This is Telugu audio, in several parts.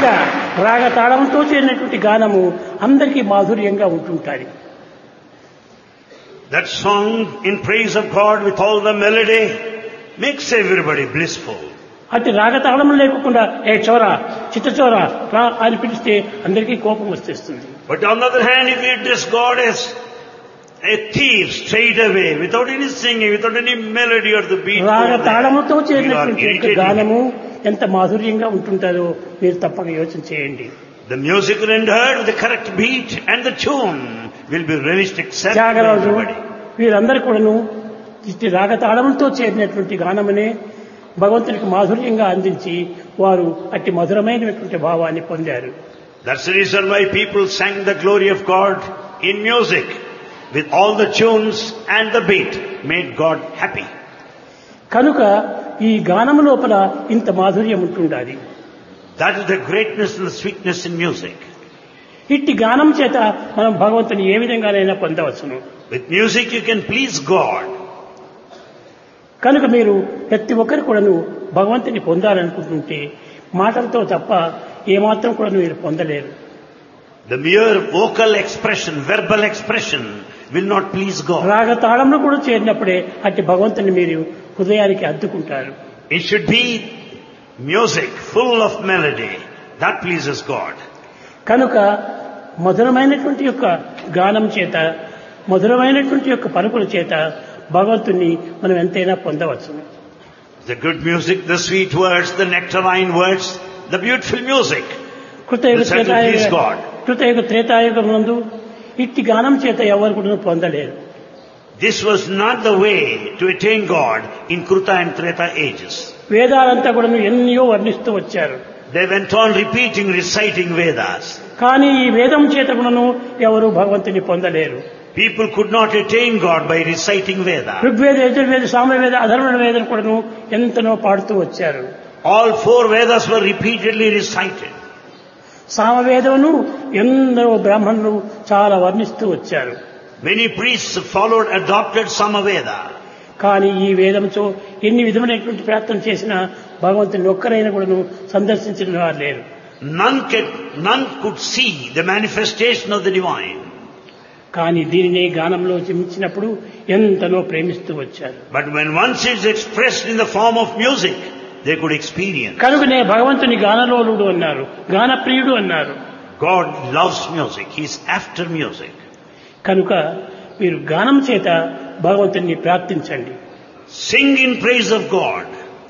విధంగా రాగ తాళంతో చేరినటువంటి గానము అందరికీ మాధుర్యంగా ఉంటుంటారు That song in praise of God with all the melody makes everybody blissful. అటు రాగతాళం లేకుండా ఏ చోరా చిత్త చోరా రా అని పిలిస్తే అందరికీ కోపం వచ్చేస్తుంది But on the other hand, if you address God as a thief straight away, without any singing, without any melody or the beat, రాగ over there, తాళముతో you are చేరినటువంటి యొక్క irritating. గానము ఎంత మాధుర్యంగా ఉంటుంటారో మీరు తప్పక యోచన చేయండి The music rendered with the correct beat and the tune will be relished accepted by Tyagaraju everybody. వీరందరూ కూడాను ఇట్టి రాగతాళంతో చేరినటువంటి గానమనే భగవంతునికి మాధుర్యంగా అందించి వారు అట్టి మధురమైనటువంటి భావాన్ని పొందారు That's the reason why people sang the glory of God in music with all the tunes and the beat made God happy. కనుక ఈ గానం లోపల ఇంత మాధుర్యం ఉంటుండాలి That is the greatness and the sweetness in music. ఇట్టి గానం చేత మనం భగవంతుని ఏ విధంగానైనా పొందవచ్చును With music you can please God. కనుక మీరు ప్రతి ఒక్కరు కూడాను భగవంతుని పొందాలనుకుంటుంటే మాటలతో తప్ప ఏమాత్రం కూడా మీరు పొందలేరు The mere vocal expression, verbal expression will not please God. రాగ తాళంలో కూడా చేరినప్పుడే అట్టి భగవంతుని మీరు హృదయానికి అద్దుకుంటారు It should be music full of melody. That pleases God. కనుక మధురమైనటువంటి యొక్క గానం చేత మధురమైనటువంటి యొక్క పలుకుల చేత భగవంతుని మనం ఎంతైనా పొందవచ్చు The good music, the sweet words, the nectarine words, the beautiful music. కృతయుగ This has to త్రేతాయుగ please God. కృతయుగ Treta Yuga నందు ఇట్టి గానం చేత ఎవరు కూడా పొందలేరు This was not the way to attain God in Kruta and Treta ages. వేదాలంతా కూడా ఎన్నో వర్ణిస్తూ వచ్చారు They went on repeating, reciting Vedas. కానీ ఈ వేదం చేత కూడాను ఎవరు భగవంతుని పొందలేరు People could not attain God by reciting Veda. Rigveda Yajurveda Samaveda అధర్వణ వేదం కూడాను ఎంతనో పాడుతూ వచ్చారు All four Vedas were repeatedly recited. సామవేదమును ఎందరో బ్రాహ్మణులు చాలా వర్ణిస్తూ వచ్చారు Many priests followed, adopted Samaveda. కానీ ఈ వేదంతో ఎన్ని విధమైనటువంటి ప్రార్థన చేసినా భగవంతుని ఒక్కరైనా కూడాను సందర్శించిన వారు లేరు None, can, none could see the manifestation of the divine. కానీ దీనినే గానంలో చిమించినప్పుడు ఎంతనో ప్రేమిస్తూ వచ్చారు But when once it's expressed in the form of music, they could experience. కనుకనే భగవంతుని గానలోలుడు అన్నారు గానప్రియుడు అన్నారు God loves music. He's after music. కనుక మీరు గానం చేత భగవంతుని ప్రార్థించండి Sing in praise of God.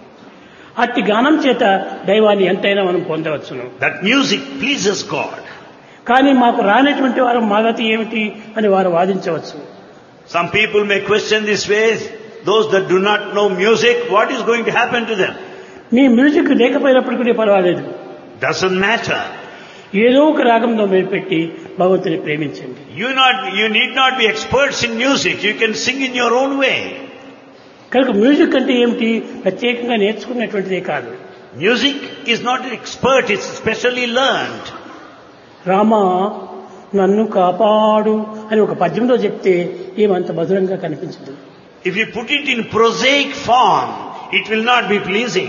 అట్టి గానం చేత దైవాన్ని ఎంతైనా మనం పొందవచ్చును That music pleases God. కానీ మాకు రానటువంటి వారు మాగతి ఏమిటి అని వారు వాదించవచ్చు Some people may question this way. Those that do not know music, what is going to happen to them? మీ మ్యూజిక్ లేకపోయినప్పటికీ పర్వాలేదు Doesn't matter. ఏదో ఒక రాగంలో మీరు పెట్టి భగవంతుని ప్రేమించండి You not, you need not be experts in music. You can sing in your own way. కనుక మ్యూజిక్ అంటే ఏమిటి ప్రత్యేకంగా నేర్చుకున్నటువంటిదే కాదు Music is not expert, it's specially learned. Rama నన్ను కాపాడు అని ఒక పద్యంలో చెప్తే ఏమంత మధురంగా కనిపించదు If you put it in prosaic form, it will not be pleasing.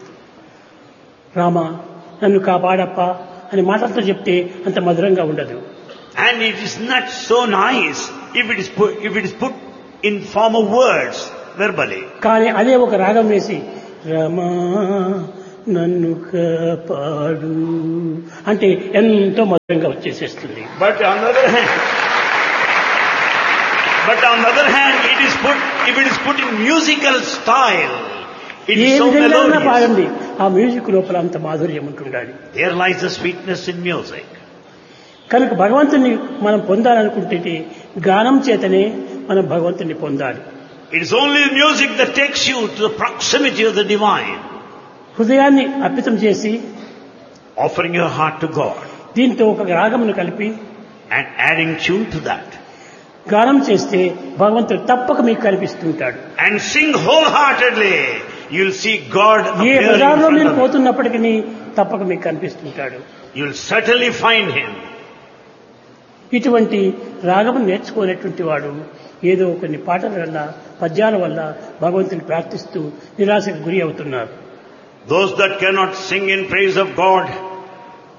Rama నన్ను కాపాడప్ప అని మాటలతో చెప్తే అంత మధురంగా ఉండదు And it is not so nice if it is put, if it is put in form of words verbally. కానీ అదే ఒక రాగం వేసి రమా నన్ను కాపాడు అంటే ఎంతో మధురంగా వచ్చేసేస్తుంది But on the other hand, but on the other hand, it is put, if it is put in musical style, it A is so విధంగా melodious. పాడండి ఆ మ్యూజిక్ లోపల అంత మాధుర్యం ఉంటుండాలి There lies the sweetness in music. కనుక భగవంతుని మనం పొందాలనుకుంటే గానం చేతనే మనం భగవంతుని పొందాలి It is only the music that takes you to the proximity of the divine, హృదయాన్ని అర్పితం చేసి offering your heart to God దీంతో ఒక రాగమును కలిపి and adding tune to that. గానం చేస్తే భగవంతుడు తప్పక మీకు కనిపిస్తుంటాడు And sing wholeheartedly. You'll see God A appear in బజార్లో front మీరు of you. పోతున్నప్పటికీ తప్పక మీకు కనిపిస్తుంటాడు You'll certainly find Him. ఇటువంటి రాగము నేర్చుకునేటువంటి వాడు ఏదో కొన్ని పాటల వల్ల పద్యాల వల్ల భగవంతుని ప్రార్థిస్తూ నిరాశకు గురి అవుతున్నారు Those that cannot sing in praise of God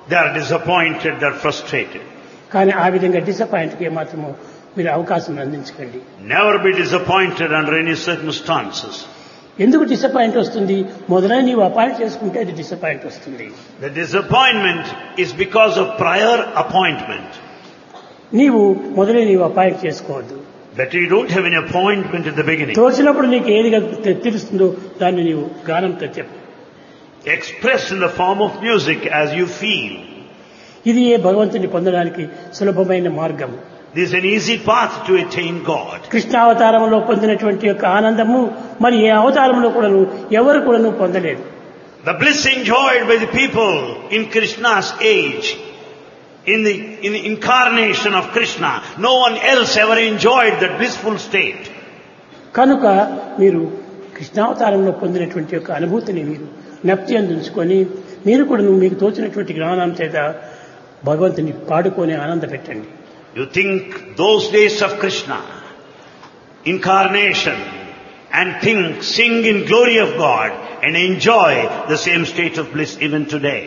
They are disappointed, they are frustrated. కానీ ఆ విధంగా డిసప్పాయింట్కి ఏమాత్రము మీరు అవకాశం అందించకండి Never be disappointed under any circumstances. ఎందుకు డిసప్పాయింట్ వస్తుంది మొదలై నీవు అపాయింట్ చేసుకుంటే అది డిసప్పాయింట్ వస్తుంది The disappointment is because of prior appointment. నీవు మొదలై నీవు అపాయింట్ చేసుకోవద్దు That you don't have an appointment at the beginning. తోచినప్పుడు నీకు ఏది తె- తెలుస్తుందో దాన్ని నీవు గానంతో చెప్పు Express in the form of music as you feel. ఇది ఏ భగవంతుని పొందడానికి సులభమైన మార్గం This is an easy path to attain God. కృష్ణావతారంలో పొందినటువంటి యొక్క ఆనందము మరి ఏ అవతారంలో కూడాను ఎవరు కూడాను పొందలేదు The bliss enjoyed by the people in Krishna's age, in the, in the incarnation of Krishna, no one else ever enjoyed that blissful state. కనుక మీరు కృష్ణావతారంలో పొందినటువంటి యొక్క అనుభూతిని మీరు జ్ఞప్తి అందించుకొని మీరు కూడా మీకు తోచినటువంటి జ్ఞానం చేత భగవంతుని పాడుకొని ఆనంద పెట్టండి You think those days of Krishna, incarnation, and think, sing in glory of God, and enjoy the same state of bliss even today.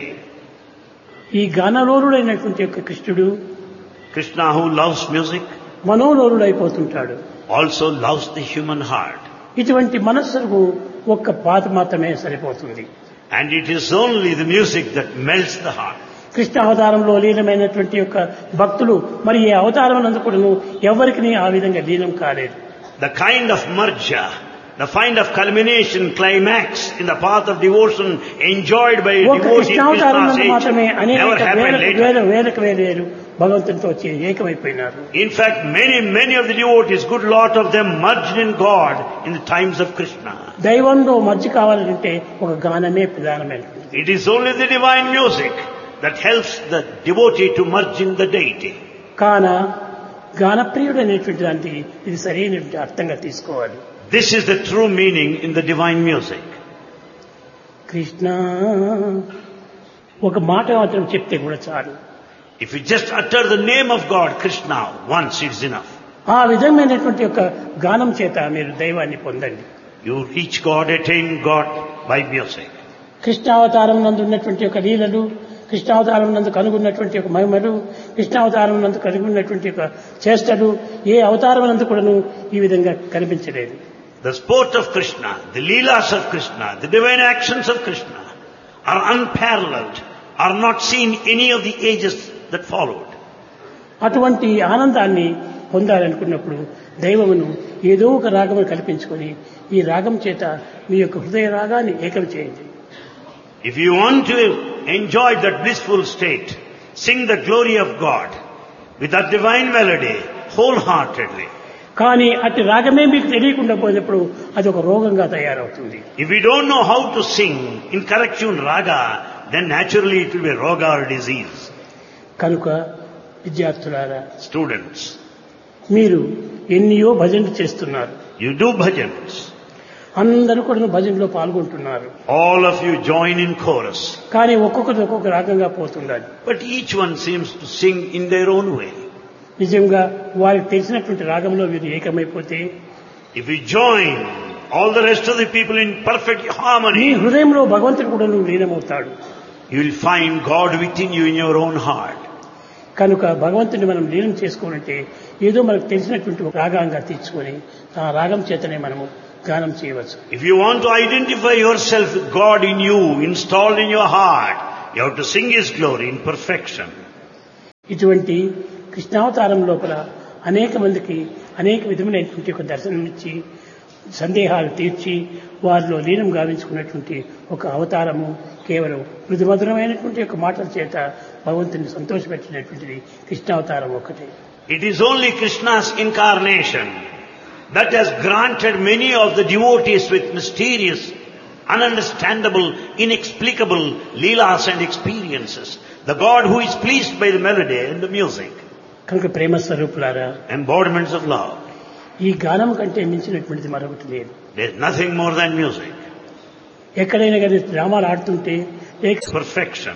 ఈ గానలోరుడైనటువంటి యొక్క కృష్ణుడు Krishna who loves music మనోలోరుడైపోతుంటాడు also loves the human heart. ఇటువంటి మనస్సుకు ఒక్క పాత మాత్రమే సరిపోతుంది And it is only the music that melts the heart. Krishna అవతారంలో లీనమైనటువంటి యొక్క భక్తులు మరి ఏ అవతారం నందు కూడాను ఎవరికి ఆ విధంగా లీనం కాలేదు The kind of marja, the kind of culmination, climax in the path of devotion enjoyed by a ఒక devotee in కృష్ణావతారం Krishna's నందు మాత్రమే age అనేక never happened వేలకు వేల later. వేలకు వేలేరు భగవంతునితో వచ్చి ఏకమైపోయినారు In fact, many, many of the devotees, good lot of them merged in God in the times of Krishna. దైవంలో మధ్య కావాలంటే ఒక గానమే ప్రధానమైనది It is only the divine music that helps the devotee to merge in the deity. కాన గానప్రియుడు అనేటువంటి దానికి ఇది సరైనటువంటి అర్థంగా తీసుకోవాలి This is the true meaning in the divine music. Krishna ఒక మాట మాత్రం చెప్తే కూడా చాలు If you just utter the name of God, Krishna, once it's enough. ఆ విధమైనటువంటి యొక్క గానం చేత మీరు దైవాన్ని పొందండి You reach God, attain God by music. కృష్ణావతారం నందు ఉన్నటువంటి యొక్క లీలలు కృష్ణావతారం నందు కనుగొన్నటువంటి యొక్క మహిమలు కృష్ణావతారం నందు కనుగొన్నటువంటి యొక్క చేష్టలు ఏ అవతారం నందు కూడాను ఈ విధంగా కనిపించలేదు The sport of Krishna, the leelas of Krishna, the divine actions of Krishna are unparalleled, are not seen any of the ages that followed. అటువంటి ఆనందాన్ని పొందాలనుకున్నప్పుడు దైవమును ఏదో ఒక రాగము కల్పించుకొని ఈ రాగం చేత మీ యొక్క హృదయ రాగాన్ని ఏకం చేయండి If you want to enjoy that blissful state, sing the glory of God with that divine melody wholeheartedly. కానీ అట్టి రాగమే మీకు తెలియకుండా పోయినప్పుడు అది ఒక రోగంగా తయారవుతుంది If we don't know how to sing in correct tune raga, then naturally it will be roga or disease. కనుక విద్యార్థులారా Students, మీరు ఎన్నియో భజనలు చేస్తున్నారు you do bhajans. అందరూ కూడా భజనలో పాల్గొంటున్నారు All of you join in chorus. కానీ ఒక్కొక్కటి ఒక్కొక్క రాగంగా పోతుండాలి But each one seems to sing in their own way. నిజంగా వారికి తెలిసినటువంటి రాగంలో వీరు ఏకమైపోతే If we join all the rest of the people in perfect me harmony, హృదయంలో భగవంతుడు కూడా నువ్వు లీనమవుతాడు you will find God within you in your own heart. కనుక భగవంతుని మనం లీనం చేసుకోవాలంటే ఏదో మనకు తెలిసినటువంటి ఒక రాగంగా తీర్చుకొని ఆ రాగం చేతనే మనము గానం చేయవచ్చు If you want to identify yourself with God in you, installed in your heart, you have to sing His glory in perfection. ఇటువంటి కృష్ణావతారం లోపల అనేక మందికి అనేక విధములైనటువంటి ఒక దర్శనం ఇచ్చి సందేహాలు తీర్చి వారిలో లీనం గావించుకున్నటువంటి ఒక అవతారము కేవలం మృదుమధురమైనటువంటి ఒక మాటల చేత భగవంతుని సంతోషపెట్టినటువంటిది కృష్ణావతారం ఒకటే It is only Krishna's incarnation that has granted many of the devotees with mysterious, ununderstandable, inexplicable leelas and experiences. The God who is pleased by the melody and the music, కనుక ప్రేమ స్వరూపులారా embodiments of love. ఈ గానం కంటే మించినటువంటిది మరొకటి లేదు There is nothing more than music. ఎక్కడైనా కానీ డ్రామాలు ఆడుతుంటే లేక Perfection.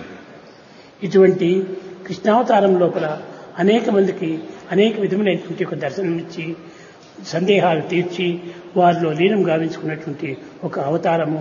ఇటువంటి కృష్ణావతారం లోపల అనేక మందికి అనేక విధములైనటువంటి ఒక దర్శనం ఇచ్చి సందేహాలు తీర్చి వారిలో లీనం గావించుకున్నటువంటి ఒక అవతారము